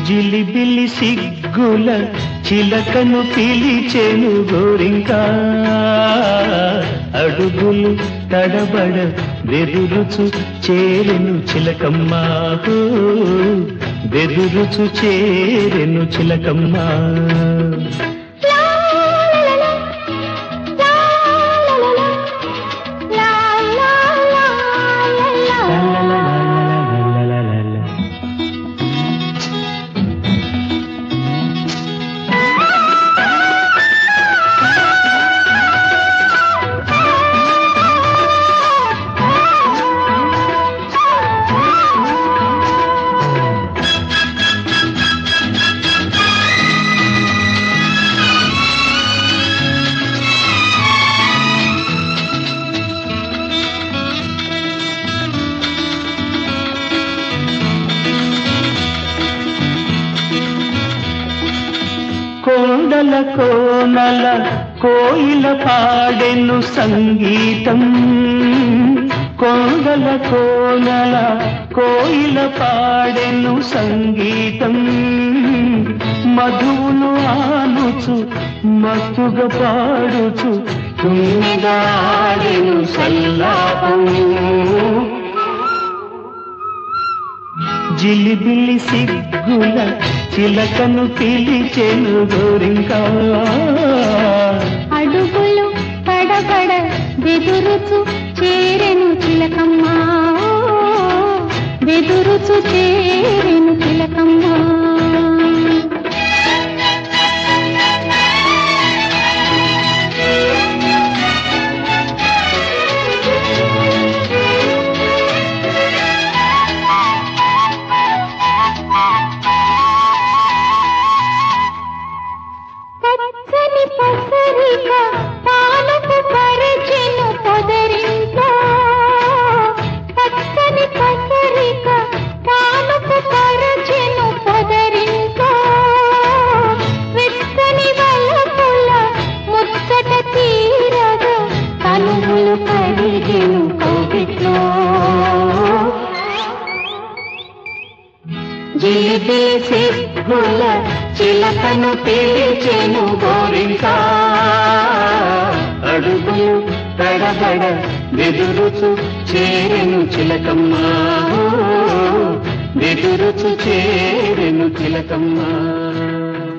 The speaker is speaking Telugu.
జిలిబిలి సిగ్గుల చిలకను పిలిచెను గోరింకా అడుగులు తడబడ బెదురుచు చేరెను చిలకమ్మా హో, బెదురుచు చేరెను చిలకమ్మా కోడల కోనల కోయిల పాడెను సంగీతం కోడల కోనల కోయిల పాడెను సంగీతం మధువును ఆనుచు మత్తుగా పాడుచు తుమ్మిదాడెను సల్లాపం జిలిబిలి సిగ్గుల చిలకను పిలిచెను గోరింకా అడుగులు పడబడ బెదురుచు చేరెను చిలకమ్మా బెదురుచు చేరెను చిలకమ్మా పచ్చని పసరిక పాలకు పరచెను పొదరింట్లో పచ్చని పసరిక పాలకు పరచెను పొదరింట్లో వెచ్చని వలపుల ముచ్చట తీరగా కనుములు కడిగెను కౌగిట్లో జిలిబిలి సిగ్గుల చిలకను పిలిచెను గోరింకా అడుగులు తడబడ బెదురుచు చేరెను చిలకమ్మా బెదురుచు చేరెను చిలకమ్మా